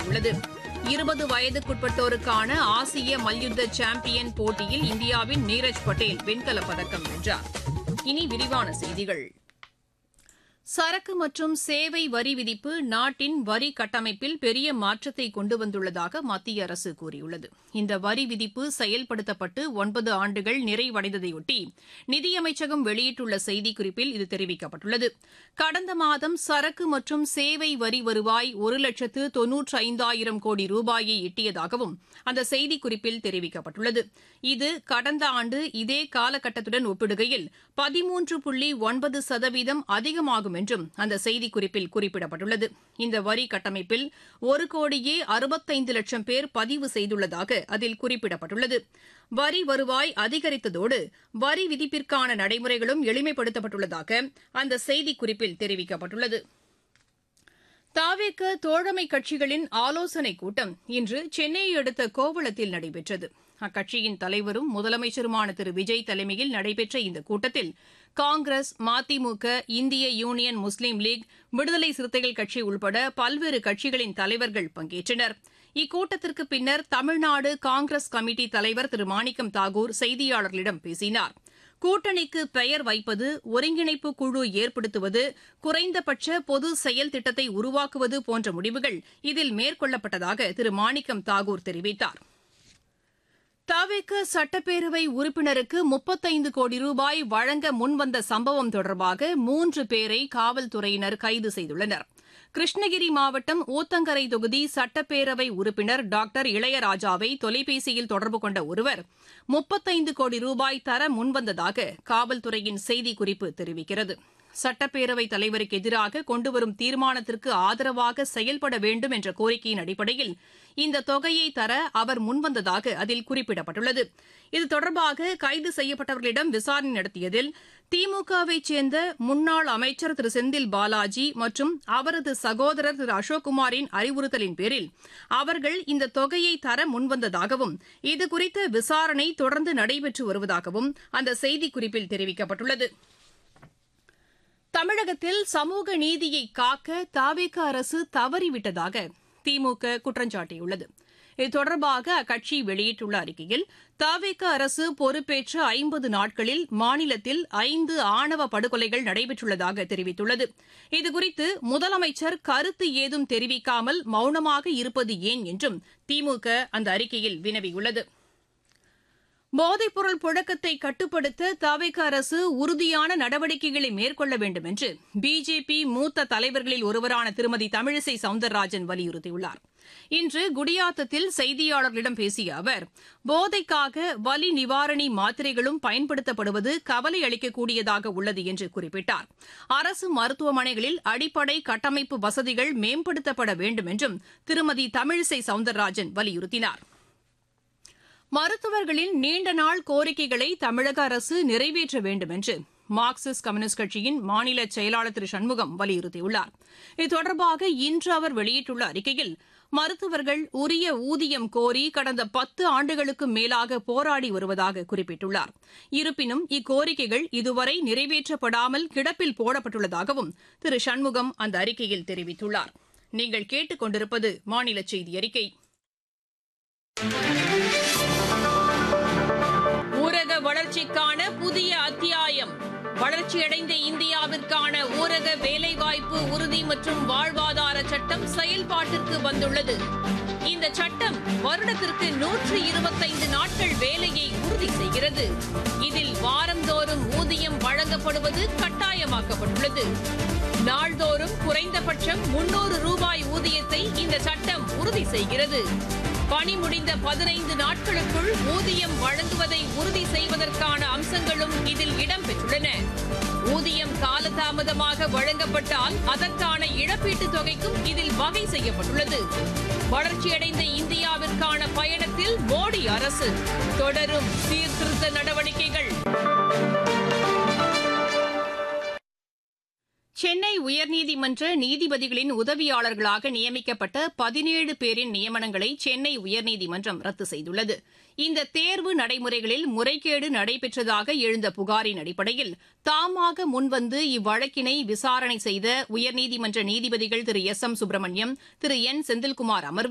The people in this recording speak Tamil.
கூறியுள்ளது இருபது வயதுக்குட்பட்டோருக்கான ஆசிய மல்யுத்த சாம்பியன் போட்டியில் இந்தியாவின் நீரஜ் பட்டேல் வெண்கலப் பதக்கம் வென்றார் இனி விரிவான செய்திகள் சரக்கு மற்றும் சேவை வரி விதிப்பு நாட்டின் வரி கட்டமைப்பில் பெரிய மாற்றத்தை கொண்டு வந்துள்ளதாக மத்திய அரசு கூறியுள்ளது இந்த வரி விதிப்பு செயல்படுத்தப்பட்டு ஒன்பது ஆண்டுகள் நிறைவடைந்ததையொட்டி நிதியமைச்சகம் வெளியிட்டுள்ள செய்திக்குறிப்பில் இது தெரிவிக்கப்பட்டுள்ளது கடந்த மாதம் சரக்கு மற்றும் சேவை வரி வருவாய் ஒரு லட்சத்து தொன்னூற்று ஐந்தாயிரம் கோடி ரூபாயை எட்டியதாகவும் அந்த செய்திக்குறிப்பில் தெரிவிக்கப்பட்டுள்ளது இது கடந்த ஆண்டு இதே காலகட்டத்துடன் ஒப்பிடுகையில் பதிமூன்று புள்ளி ஒன்பது சதவீதம் அதிகமாகும் என்றும் அந்த செய்திக்குறிப்பில் குறிப்பிடப்பட்டுள்ளது இந்த வரி கட்டமைப்பில் ஒரு கோடியே அறுபத்தைந்து லட்சம் பேர் பதிவு செய்துள்ளதாக அதில் குறிப்பிடப்பட்டுள்ளது வரி வருவாய் அதிகரித்ததோடு வரி விதிப்பிற்கான நடைமுறைகளும் எளிமைப்படுத்தப்பட்டுள்ளதாக அந்த செய்திக்குறிப்பில் தெரிவிக்கப்பட்டுள்ளது தாவேக்க தோழமை கட்சிகளின் ஆலோசனைக் கூட்டம் இன்று சென்னையை அடுத்த கோவளத்தில் நடைபெற்றது அக்கட்சியின் தலைவரும் முதலமைச்சருமான திரு விஜய் தலைமையில் நடைபெற்ற இந்த கூட்டத்தில் காங்கிரஸ் மதிமுக இந்திய யூனியன் முஸ்லீம் லீக் விடுதலை சிறுத்தைகள் கட்சி உள்பட பல்வேறு கட்சிகளின் தலைவர்கள் பங்கேற்றனர் இக்கூட்டத்திற்கு பின்னர் தமிழ்நாடு காங்கிரஸ் கமிட்டி தலைவர் திரு மாணிக்கம் தாகூர் செய்தியாளர்களிடம் பேசினார் கூட்டணிக்கு பெயர் வைப்பது ஒருங்கிணைப்பு குழு ஏற்படுத்துவது குறைந்தபட்ச பொது செயல் திட்டத்தை உருவாக்குவது போன்ற முடிவுகள் இதில் மேற்கொள்ளப்பட்டதாக திரு மாணிக்கம் தாகூர் தெரிவித்தார் தவிக சட்டப்பேரவை உறுப்பினருக்கு முப்பத்தைந்து கோடி ரூபாய் வழங்க முன்வந்த சம்பவம் தொடர்பாக மூன்று பேரை காவல்துறையினர் கைது செய்துள்ளனர் கிருஷ்ணகிரி மாவட்டம் ஊத்தங்கரை தொகுதி சட்டப்பேரவை உறுப்பினர் டாக்டர் இளையராஜாவை தொலைபேசியில் தொடர்பு கொண்ட ஒருவர் முப்பத்தைந்து கோடி ரூபாய் தர முன்வந்ததாக காவல்துறையின் செய்திக்குறிப்பு தெரிவிக்கிறது சட்டப்பேரவைத் தலைவருக்கு எதிராக கொண்டுவரும் தீர்மானத்திற்கு ஆதரவாக செயல்பட வேண்டும் என்ற கோரிக்கையின் அடிப்படையில் இந்த தொகையை தர அவர் முன்வந்ததாக அதில் குறிப்பிடப்பட்டுள்ளது இது தொடர்பாக கைது செய்யப்பட்டவர்களிடம் விசாரணை நடத்தியதில் திமுகவைச் சேர்ந்த முன்னாள் அமைச்சர் திரு செந்தில் பாலாஜி மற்றும் அவரது சகோதரர் திரு அசோக்குமாரின் அறிவுறுத்தலின் பேரில் அவர்கள் இந்த தொகையை தர முன்வந்ததாகவும் இதுகுறித்த விசாரணை தொடர்ந்து நடைபெற்று வருவதாகவும் அந்த செய்திக்குறிப்பில் தெரிவிக்கப்பட்டுள்ளது தமிழகத்தில் சமூக நீதியை காக்க தாவேக அரசு தவறிவிட்டதாக திமுக குற்றஞ்சாட்டியுள்ளது இது தொடர்பாக அக்கட்சி வெளியிட்டுள்ள அறிக்கையில் தாவேக அரசு பொறுப்பேற்ற ஐம்பது நாட்களில் மாநிலத்தில் ஐந்து ஆணவ படுகொலைகள் நடைபெற்றுள்ளதாக தெரிவித்துள்ளது இதுகுறித்து முதலமைச்சர் கருத்து ஏதும் தெரிவிக்காமல் மௌனமாக இருப்பது ஏன் என்றும் திமுக அந்த அறிக்கையில் வினவியுள்ளது போதைப்பொருள் புழக்கத்தை கட்டுப்படுத்த தவிக அரசு உறுதியான நடவடிக்கைகளை மேற்கொள்ள வேண்டும் என்று பிஜேபி மூத்த தலைவர்களில் ஒருவரான திருமதி தமிழிசை சவுந்தரராஜன் வலியுறுத்தியுள்ளார் இன்று குடியாத்தத்தில் செய்தியாளர்களிடம் பேசிய அவர் போதைக்காக வலி நிவாரணி மாத்திரைகளும் பயன்படுத்தப்படுவது கவலை அளிக்கக்கூடியதாக உள்ளது என்று குறிப்பிட்டார் அரசு மருத்துவமனைகளில் அடிப்படை கட்டமைப்பு வசதிகள் மேம்படுத்தப்பட வேண்டும் என்றும் திருமதி தமிழிசை சவுந்தரராஜன் வலியுறுத்தினார் மருத்துவர்களின் நீண்ட நாள் கோரிக்கைகளை தமிழக அரசு நிறைவேற்ற வேண்டும் என்று மார்க்சிஸ்ட் கம்யூனிஸ்ட் கட்சியின் மாநில செயலாளர் திரு சண்முகம் வலியுறுத்தியுள்ளார் இது தொடர்பாக இன்று அவர் வெளியிட்டுள்ள அறிக்கையில் மருத்துவர்கள் உரிய ஊதியம் கோரி கடந்த பத்து ஆண்டுகளுக்கு மேலாக போராடி வருவதாக குறிப்பிட்டுள்ளார் இருப்பினும் இக்கோரிக்கைகள் இதுவரை நிறைவேற்றப்படாமல் கிடப்பில் போடப்பட்டுள்ளதாகவும் திரு சண்முகம் அந்த அறிக்கையில் தெரிவித்துள்ளார் நீங்கள் கேட்டுக் கொண்டிருப்பது மாநில செய்தி அறிக்கை ஊரக வளர்ச்சிக்கான புதிய அத்தியாயம் வளர்ச்சியடைந்த இந்தியாவிற்கான ஊரக வேலைவாய்ப்பு உறுதி மற்றும் வாழ்வாதார சட்டம் செயல்பாட்டிற்கு வந்துள்ளது இந்த சட்டம் வருடத்திற்கு நூற்று இருபத்தைந்து நாட்கள் வேலையை உறுதி செய்கிறது இதில் வாரந்தோறும் ஊதியம் வழங்கப்படுவது கட்டாயமாக்கப்பட்டுள்ளது நாள்தோறும் குறைந்தபட்சம் முன்னூறு ரூபாய் ஊதியத்தை இந்த சட்டம் உறுதி செய்கிறது பணி முடிந்த பதினைந்து நாட்களுக்குள் ஊதியம் வழங்குவதை உறுதி செய்வதற்கான அம்சங்களும் இதில் இடம்பெற்றுள்ளன ஊதியம் காலதாமதமாக வழங்கப்பட்டால் அதற்கான இழப்பீட்டுத் தொகைக்கும் இதில் வகை செய்யப்பட்டுள்ளது வளர்ச்சியடைந்த இந்தியாவிற்கான பயணத்தில் மோடி அரசு தொடரும் சீர்திருத்த நடவடிக்கைகள் சென்னை உயர்நீதிமன்ற நீதிபதிகளின் உதவியாளர்களாக நியமிக்கப்பட்ட பதினேழு பேரின் நியமனங்களை சென்னை உயர்நீதிமன்றம் ரத்து செய்துள்ளது இந்த தேர்வு நடைமுறைகளில் முறைகேடு நடைபெற்றதாக எழுந்த புகாரின் அடிப்படையில் தாமாக முன்வந்து இவ்வழக்கினை விசாரணை செய்த உயர்நீதிமன்ற நீதிபதிகள் திரு எஸ் எம் சுப்பிரமணியம் திரு என் செந்தில்குமார் அமர்வு